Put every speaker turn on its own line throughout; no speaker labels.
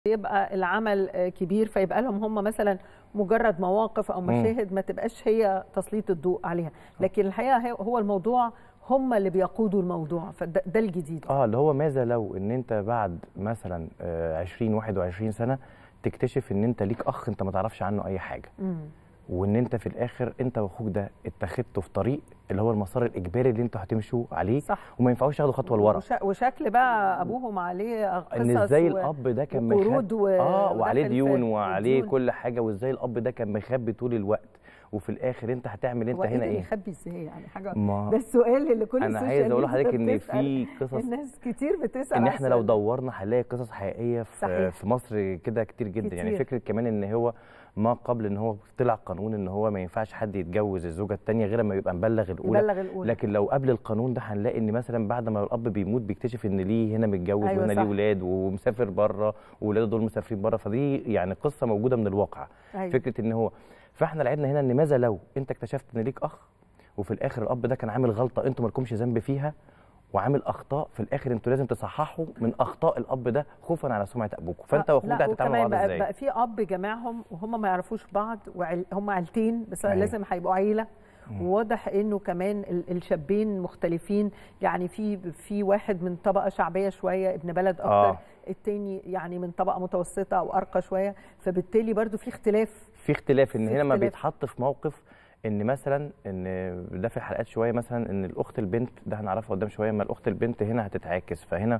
يبقى العمل آه، كبير فيبقى لهم هم مثلا مجرد مواقف او مشاهد ما تبقاش هي تسليط الضوء عليها لكن الحقيقه هي- هو الموضوع هم اللي بيقودوا الموضوع فده ده الجديد
اه اللي هو ماذا لو ان انت بعد مثلا آه، 20 21 سنه تكتشف ان انت ليك اخ انت ما تعرفش عنه اي حاجه
مم.
وان انت في الاخر انت واخوك ده اتخذتوا في طريق اللي هو المسار الاجباري اللي انتوا هتمشوا عليه
صح
وما ينفعوش تاخدوا خطوه لورا
وش... وشكل بقى ابوهم عليه قصص
ان ازاي
و-
الاب ده كان
وقروض
مخبي
و-
اه وعليه
وداخل في
ديون وعليه
الديون.
كل حاجه وازاي الاب ده كان مخبي طول الوقت وفي الاخر انت هتعمل انت
هو
هنا
ده
ايه
يخبي ازاي يعني حاجه
ما
ده السؤال اللي كل
انا
السوشيال
عايز اقول
ميديا
لحضرتك ان
بتسأل.
في قصص
الناس كتير بتسال
ان
على
احنا لو
السؤال ده.
دورنا هنلاقي قصص حقيقيه في
صحيح.
في مصر كده كتير جدا يعني
كتير.
فكره كمان ان هو ما قبل ان هو طلع قانون ان هو ما ينفعش حد يتجوز الزوجه الثانيه غير لما يبقى مبلغ الاولى
يبلغ الاولى
لكن لو قبل القانون ده هنلاقي ان مثلا بعد ما الاب بيموت بيكتشف ان ليه هنا متجوز
أيوة
وهنا
صح.
ليه ولاد ومسافر بره وولاده دول مسافرين بره فدي يعني قصه موجوده من الواقع
أيوة.
فكره ان هو فاحنا لعبنا هنا ان ماذا لو انت اكتشفت ان ليك اخ وفي الاخر الاب ده كان عامل غلطه انتوا مالكمش ذنب فيها وعامل اخطاء في الاخر انتوا لازم تصححوا من اخطاء الاب ده خوفا على سمعه ابوكم فانت
آه،
واخوك
لا،
ده هتتعاملوا مع
وكمان
بعض
بقى,
ازاي
بقى في اب جمعهم وهم ما يعرفوش بعض وعل... هم عيلتين بس
أيوة.
لازم هيبقوا عيله وواضح انه كمان ال- الشابين مختلفين يعني في في واحد من طبقه شعبيه شويه ابن بلد اكتر
آه.
آه. التاني يعني من طبقه متوسطه او ارقى شويه فبالتالي برضو في اختلاف
في اختلاف ان
في
هنا ما
اختلاف.
بيتحط في موقف ان مثلا ان ده في الحلقات شويه مثلا ان الاخت البنت ده هنعرفها قدام شويه ما الاخت البنت هنا هتتعاكس فهنا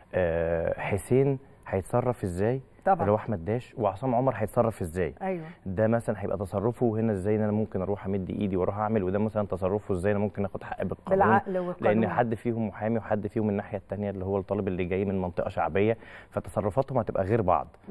آه، حسين هيتصرف ازاي
طبعا.
اللي هو احمد داش وعصام عمر هيتصرف ازاي
ايوه
ده مثلا هيبقى تصرفه هنا ازاي ان انا ممكن اروح امد ايدي واروح اعمل وده مثلا تصرفه ازاي انا ممكن اخد حقي بالقانون
بالعقل والقانون
لان حد فيهم محامي وحد فيهم من الناحيه الثانيه اللي هو الطالب اللي جاي من منطقه شعبيه فتصرفاتهم هتبقى غير بعض